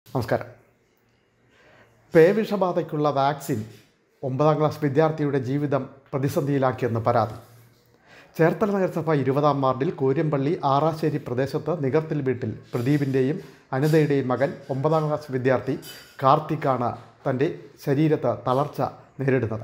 നമസ്കാരം പേവിഷബാധയ്ക്കുള്ള വാക്സിൻ ഒമ്പതാം ക്ലാസ് വിദ്യാർത്ഥിയുടെ ജീവിതം പ്രതിസന്ധിയിലാക്കിയെന്ന് പരാതി ചേർത്തല നഗരസഭ ഇരുപതാം വാർഡിൽ കൂര്യമ്പള്ളി ആറാശ്ശേരി പ്രദേശത്ത് നികർത്തിൽ വീട്ടിൽ പ്രദീപിൻ്റെയും അനിതയുടെയും മകൻ ഒമ്പതാം ക്ലാസ് വിദ്യാർത്ഥി കാർത്തിക്കാണ് തൻ്റെ ശരീരത്ത് തളർച്ച നേരിടുന്നത്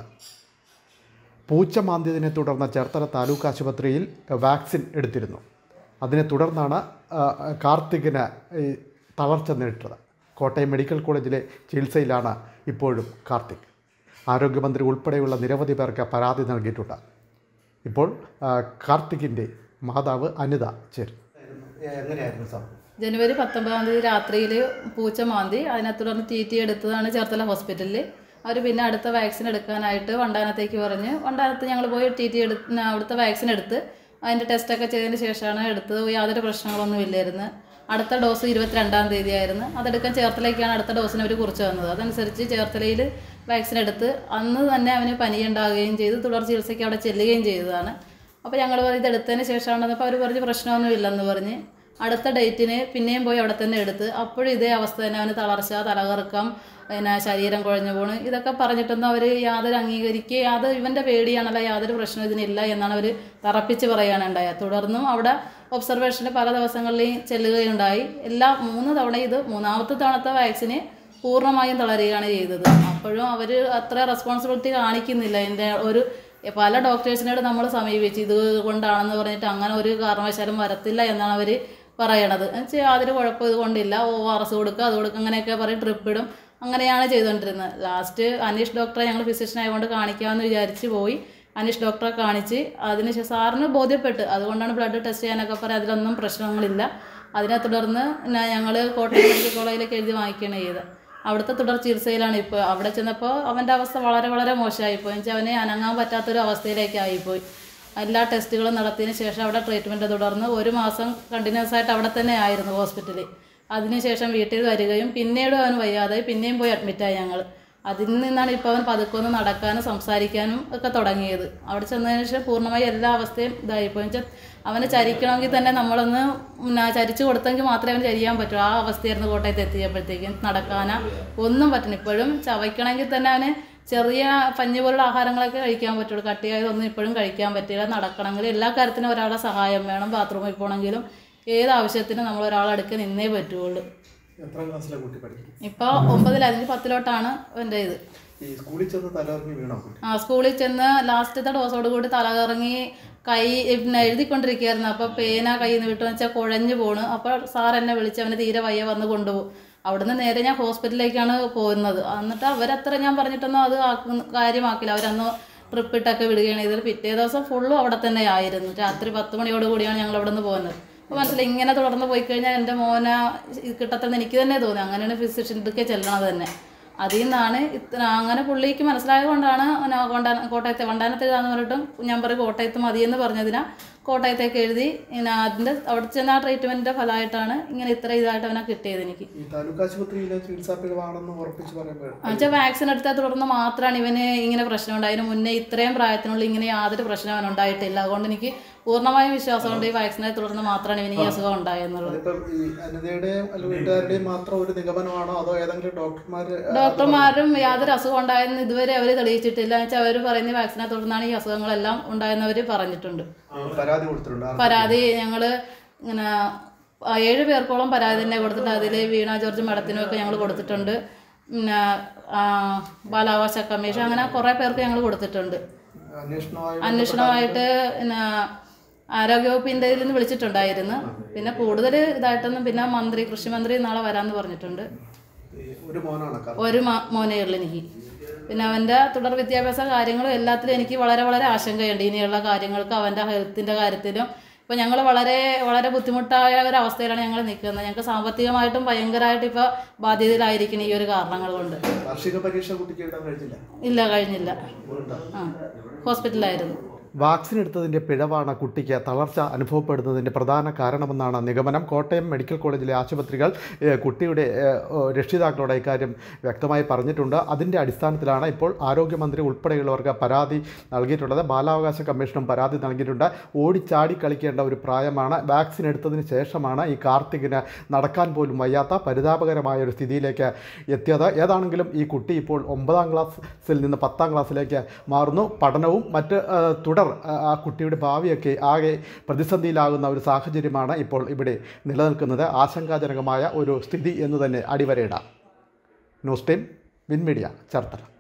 പൂച്ച മാന്തിയതിനെ തുടർന്ന് ചേർത്തല താലൂക്ക് ആശുപത്രിയിൽ വാക്സിൻ എടുത്തിരുന്നു അതിനെ തുടർന്നാണ് ആ, കാർത്തികിന് ഈ തളർച്ച നേരിട്ടത് കോട്ടയം മെഡിക്കൽ കോളേജിലെ ചികിത്സയിലാണ് ഇപ്പോഴും കാർത്തിക് ആരോഗ്യമന്ത്രി ഉൾപ്പെടെയുള്ള നിരവധി പേർക്ക് പരാതി നൽകിയിട്ടുണ്ട് ഇപ്പോൾ ആ, കാർത്തികിൻ്റെ മാതാവ് അനിത ചേരും എങ്ങനെയായിരുന്നു സംഭവം ജനുവരി പത്തൊമ്പതാം തീയതി രാത്രിയിൽ പൂച്ച മാന്തി അതിനെ തുടർന്ന് ടി ടി എടുത്തതാണ് ചേർത്തല ഹോസ്പിറ്റലിൽ അവർ പിന്നെ അടുത്ത വാക്സിൻ എടുക്കാനായിട്ട് വണ്ടാനത്തേക്ക് പറഞ്ഞ് വണ്ടാനത്ത് ഞങ്ങൾ പോയി ടി ടി എടുത്ത് അവിടുത്തെ വാക്സിൻ എടുത്ത് അതിൻ്റെ ടെസ്റ്റൊക്കെ ചെയ്തതിന് ശേഷമാണ് എടുത്തത് യാതൊരു പ്രശ്നങ്ങളൊന്നും ഇല്ലായിരുന്നു അടുത്ത ഡോസ് ഇരുപത്തിരണ്ടാം തീയതി ആയിരുന്നു അതെടുക്കാൻ ചേർത്തലയ്ക്കാണ് അടുത്ത ഡോസിന് അവർ കുറിച്ച് തന്നത് അതനുസരിച്ച് ചേർത്തലയിൽ വാക്സിൻ എടുത്ത് അന്ന് തന്നെ അവന് പനിയുണ്ടാകുകയും ചെയ്തു തുടർ ചികിത്സയ്ക്ക് അവിടെ ചെല്ലുകയും ചെയ്തതാണ് അപ്പോൾ ഞങ്ങൾ ഇത് എടുത്തതിന് ശേഷമാണ് അപ്പോൾ അവർ പറഞ്ഞ് പ്രശ്നമൊന്നും ഇല്ലെന്ന് പറഞ്ഞ് അടുത്ത ഡേറ്റിന് പിന്നെയും പോയി അവിടെ തന്നെ എടുത്ത് അപ്പോഴും ഇതേ അവസ്ഥ തന്നെ അവന് തളർച്ച തലകറക്കം പിന്നെ ശരീരം കുഴഞ്ഞു പോണ് ഇതൊക്കെ പറഞ്ഞിട്ടൊന്നും അവർ യാതൊരു അംഗീകരിക്കുക യാതൊരു ഇവൻ്റെ പേടിയാണല്ലോ യാതൊരു പ്രശ്നം ഇതിനില്ല എന്നാണ് അവർ തറപ്പിച്ച് പറയുകയാണ് ഉണ്ടായത് തുടർന്നും അവിടെ ഒബ്സർവേഷന് പല ദിവസങ്ങളിലും ചെല്ലുകയുണ്ടായി എല്ലാ മൂന്ന് തവണ ഇത് മൂന്നാമത്തെ തവണത്തെ വാക്സിന് പൂർണ്ണമായും തളരുകയാണ് ചെയ്തത് അപ്പോഴും അവർ അത്ര റെസ്പോൺസിബിലിറ്റി കാണിക്കുന്നില്ല എൻ്റെ ഒരു പല ഡോക്ടേഴ്സിനോട് നമ്മൾ സമീപിച്ചു ഇത് കൊണ്ടാണെന്ന് പറഞ്ഞിട്ട് അങ്ങനെ ഒരു കാരണവശാലും വരത്തില്ല എന്നാണ് അവർ പറയണത് എന്നുവെച്ചാൽ യാതൊരു കുഴപ്പം ഇത് കൊണ്ടില്ല ഓ ആർ എസ് കൊടുക്കുക അത് കൊടുക്കുക അങ്ങനെയൊക്കെ പറയും ട്രിപ്പ് ഇടും അങ്ങനെയാണ് ചെയ്തുകൊണ്ടിരുന്നത് ലാസ്റ്റ് അനീഷ് ഡോക്ടറെ ഞങ്ങൾ ഫിസിഷ്യൻ ആയതുകൊണ്ട് കാണിക്കാമെന്ന് വിചാരിച്ച് പോയി അനീഷ് ഡോക്ടറെ കാണിച്ച് അതിനുശേഷം സാറിന് ബോധ്യപ്പെട്ട് അതുകൊണ്ടാണ് ബ്ലഡ് ടെസ്റ്റ് ചെയ്യാനൊക്കെ പറയും അതിലൊന്നും പ്രശ്നങ്ങളില്ല അതിനെ തുടർന്ന് ഞങ്ങൾ കോട്ടയം മെഡിക്കൽ കോളേജിലേക്ക് എഴുതി വാങ്ങിക്കുകയാണ് ചെയ്തത് അവിടുത്തെ തുടർ ചികിത്സയിലാണ് ഇപ്പോൾ അവിടെ ചെന്നപ്പോൾ അവൻ്റെ അവസ്ഥ വളരെ വളരെ മോശമായിപ്പോയി എന്നുവെച്ചാൽ അവനെ അനങ്ങാൻ പറ്റാത്തൊരു അവസ്ഥയിലേക്ക് ആയിപ്പോയി എല്ലാ ടെസ്റ്റുകളും നടത്തിയതിന് ശേഷം അവിടെ ട്രീറ്റ്മെൻറ്റ് തുടർന്ന് ഒരു മാസം കണ്ടിന്യൂസ് ആയിട്ട് അവിടെ തന്നെ ആയിരുന്നു ഹോസ്പിറ്റലിൽ അതിനുശേഷം വീട്ടിൽ വരികയും പിന്നീട് അവൻ വയ്യാതെ പിന്നെയും പോയി അഡ്മിറ്റായി ഞങ്ങൾ അതിൽ നിന്നാണ് ഇപ്പോൾ അവൻ പതുക്കൊന്ന് നടക്കാനും സംസാരിക്കാനും ഒക്കെ തുടങ്ങിയത് അവിടെ ചെന്നതിന് ശേഷം പൂർണ്ണമായി എല്ലാ അവസ്ഥയും ഇതായിപ്പോയി വെച്ചാൽ അവന് ചരിക്കണമെങ്കിൽ തന്നെ നമ്മളൊന്ന് പിന്നെ ചരിച്ചു കൊടുത്തെങ്കിൽ മാത്രമേ അവന് ചരിയാൻ പറ്റൂ ആ അവസ്ഥയായിരുന്നു കോട്ടയത്ത് എത്തിയപ്പോഴത്തേക്കും നടക്കാനാ ഒന്നും പറ്റില്ല ഇപ്പോഴും ചവയ്ക്കണമെങ്കിൽ തന്നെ അവന് ചെറിയ പഞ്ഞു പോലുള്ള ആഹാരങ്ങളൊക്കെ കഴിക്കാൻ പറ്റുള്ളൂ കട്ടിയായതൊന്നും ഇപ്പോഴും കഴിക്കാൻ പറ്റില്ല നടക്കണമെങ്കിൽ എല്ലാ കാര്യത്തിനും ഒരാളുടെ സഹായം വേണം ബാത്റൂമിൽ പോകണമെങ്കിലും ഏത് ആവശ്യത്തിനും നമ്മൾ ഒരാളടുക്ക് നിന്നേ പറ്റുള്ളൂ എത്ര ക്ലാസ്സിലെ കുട്ടി പഠിക്കും ഇപ്പോൾ ഒമ്പതിൽ അല്ലെങ്കിൽ പത്തിലോട്ടാണ് എൻ്റെ ഇത് ഈ സ്കൂളിൽ ചെന്ന് തലകറങ്ങി വീണോ കുട്ടി ആ സ്കൂളിൽ ചെന്ന് ലാസ്റ്റത്തെ ഡോസോട് കൂടി തലകറങ്ങി കൈ പിന്നെ എഴുതിക്കൊണ്ടിരിക്കുകയായിരുന്നു അപ്പോൾ പേന കയ്യിൽ നിന്ന് വിട്ടു വെച്ചാൽ കുഴഞ്ഞു പോണ് അപ്പോൾ സാർ എന്നെ വിളിച്ച് അവന് തീരെ വയ്യ വന്ന് കൊണ്ടുപോകും അവിടുന്ന് നേരെ ഞാൻ ഹോസ്പിറ്റലിലേക്കാണ് പോകുന്നത് എന്നിട്ട് അവരത്ര ഞാൻ പറഞ്ഞിട്ടൊന്നും അത് ആക്കുന്ന കാര്യമാക്കില്ല അവരന്ന് ട്രിപ്പ് ഇട്ടൊക്കെ വിടുകയാണ് ചെയ്തത് പിറ്റേ ദിവസം ഫുള്ളും അവിടെ തന്നെ ആയിരുന്നു രാത്രി പത്ത് മണിയോട് കൂടിയാണ് ഞങ്ങൾ അവിടെ നിന്ന് പോകുന്നത് അപ്പോൾ മനസ്സിലായി ഇങ്ങനെ തുടർന്ന് പോയി കഴിഞ്ഞാൽ എൻ്റെ മോന കിട്ടത്തെന്ന് എനിക്ക് തന്നെ തോന്നി അങ്ങനെയാണ് ഫിസിഷ്യൻ ഇതൊക്കെ ചെല്ലണത് തന്നെ അതിൽ നിന്നാണ് ഇത്ര അങ്ങനെ പുള്ളിക്ക് മനസ്സിലായത് കൊണ്ടാണ് പിന്നെ കൊണ്ടാന കോട്ടയത്തെ വണ്ടാനത്തേതാന്ന് പറഞ്ഞിട്ടും ഞാൻ പറയും കോട്ടയത്ത് മതിയെന്ന് പറഞ്ഞതിനാ കോട്ടയത്തേക്ക് എഴുതി പിന്നെ അതിൻ്റെ അവിടെ ചെന്ന ആ ട്രീറ്റ്മെൻറ്റിൻ്റെ ഫലമായിട്ടാണ് ഇങ്ങനെ ഇത്ര ഇതായിട്ട് അവനെ കിട്ടിയത് എനിക്ക് ഈ താലൂക്ക് ആശുപത്രിയിലെ ചികിത്സാ പിഴവാണെന്ന് ഉറപ്പിച്ച് പറയുമ്പോൾ എന്നുവെച്ചാൽ വാക്സിൻ എടുത്ത തുടർന്ന് മാത്രമാണ് ഇവന് ഇങ്ങനെ പ്രശ്നമുണ്ട് അതിന് മുന്നേ ഇത്രയും പ്രായത്തിനുള്ളിൽ ഇങ്ങനെ യാതൊരു പ്രശ്നം അവന് ഉണ്ടായിട്ടില്ല അതുകൊണ്ട് എനിക്ക് പൂർണ്ണമായും വിശ്വാസമുണ്ട് ഈ വാക്സിനെ തുടർന്ന് മാത്രമാണ് ഇവന് ഈ അസുഖം ഉണ്ടായെന്നുള്ളത് അതിപ്പം ഈ അനിതയുടെയും അല്ലെങ്കിൽ വീട്ടുകാരുടെയും മാത്രം ഒരു നിഗമനമാണോ അതോ ഏതെങ്കിലും ഡോക്ടർമാർ ഡോക്ടർമാരും യാതൊരു അസുഖം ഉണ്ടായെന്ന് ഇതുവരെ അവർ തെളിയിച്ചിട്ടില്ല വെച്ചാൽ അവർ പറയുന്ന വാക്സിനെ തുടർന്നാണ് ഈ അസുഖങ്ങളെല്ലാം ഉണ്ടായെന്ന് അവർ പറഞ്ഞിട്ടുണ്ട് പരാതി കൊടുത്തിട്ടുണ്ട് പരാതി ഞങ്ങൾ ഇങ്ങനെ ആ, ഏഴ് പേർക്കോളം പരാതി തന്നെ കൊടുത്തിട്ടുണ്ട് അതിൽ വീണ ജോർജ് മഠത്തിനും ഒക്കെ ഞങ്ങൾ കൊടുത്തിട്ടുണ്ട് പിന്നെ ആ, ബാലാവകാശ കമ്മീഷൻ അങ്ങനെ കുറേ പേർക്ക് ഞങ്ങൾ കൊടുത്തിട്ടുണ്ട് അന്വേഷണമായി അന്വേഷണമായിട്ട് പിന്നെ ആരോഗ്യവകുപ്പിൻ്റെ ഇതിൽ നിന്ന് വിളിച്ചിട്ടുണ്ടായിരുന്നു പിന്നെ കൂടുതൽ ഇതായിട്ടൊന്നും പിന്നെ മന്ത്രി കൃഷിമന്ത്രി നാളെ വരാമെന്ന് പറഞ്ഞിട്ടുണ്ട് ഈ ഒരു മോനാണ് കാരണം ഒരു മ- മോനേ ഉള്ളൂ എനിക്ക് പിന്നെ അവൻ്റെ തുടർ വിദ്യാഭ്യാസ കാര്യങ്ങളും എല്ലാത്തിലും എനിക്ക് വളരെ വളരെ ആശങ്കയുണ്ട് ഇനിയുള്ള കാര്യങ്ങൾക്ക് അവൻ്റെ ഹെൽത്തിൻ്റെ കാര്യത്തിലും ഇപ്പോൾ ഞങ്ങൾ വളരെ വളരെ ബുദ്ധിമുട്ടായ ഒരു അവസ്ഥയിലാണ് ഞങ്ങൾ നിൽക്കുന്നത് ഞങ്ങൾക്ക് സാമ്പത്തികമായിട്ടും ഭയങ്കരമായിട്ട് ഇപ്പോൾ ബാധ്യതയിലായിരിക്കണം ഈ ഒരു കാരണങ്ങൾ കൊണ്ട് വാർഷിക പരീക്ഷ കുട്ടിക്ക് എഴുതാൻ കഴിഞ്ഞില്ല ഇല്ല കഴിഞ്ഞില്ല അതുകൊണ്ടാ. ആ ഹോസ്പിറ്റലായിരുന്നു വാക്സിൻ എടുത്തതിൻ്റെ പിഴവാണ് കുട്ടിക്ക് തളർച്ച അനുഭവപ്പെടുന്നതിൻ്റെ പ്രധാന കാരണമെന്നാണ് നിഗമനം കോട്ടയം മെഡിക്കൽ കോളേജിലെ ആശുപത്രികൾ ഏഹ്, കുട്ടിയുടെ ഏഹ്, ഓ, രക്ഷിതാക്കളോട് ഇക്കാര്യം വ്യക്തമായി പറഞ്ഞിട്ടുണ്ട് അതിൻ്റെ അടിസ്ഥാനത്തിലാണ് ഇപ്പോൾ ആരോഗ്യമന്ത്രി ഉൾപ്പെടെയുള്ളവർക്ക് പരാതി നൽകിയിട്ടുള്ളത് ബാലാവകാശ കമ്മീഷനും പരാതി നൽകിയിട്ടുണ്ട് ഓടിച്ചാടി കളിക്കേണ്ട ഒരു പ്രായമാണ് വാക്സിൻ എടുത്തതിന് ശേഷമാണ് ഈ കാർത്തികിന് നടക്കാൻ പോലും വയ്യാത്ത പരിതാപകരമായ ഒരു സ്ഥിതിയിലേക്ക് എത്തിയത് ഏതാണെങ്കിലും ഈ കുട്ടി ഇപ്പോൾ ഒമ്പതാം ക്ലാസ്സിൽ നിന്ന് പത്താം ക്ലാസ്സിലേക്ക് മാറുന്നു പഠനവും മറ്റ് ആ, തുടർ ആ, ആ കുട്ടിയുടെ ഭാവിയൊക്കെ ആകെ പ്രതിസന്ധിയിലാകുന്ന ഒരു സാഹചര്യമാണ് ഇപ്പോൾ ഇവിടെ നിലനിൽക്കുന്നത് ആശങ്കാജനകമായ ഒരു സ്ഥിതി എന്ന് തന്നെ അടിവരയിടാം news time win media Cherthala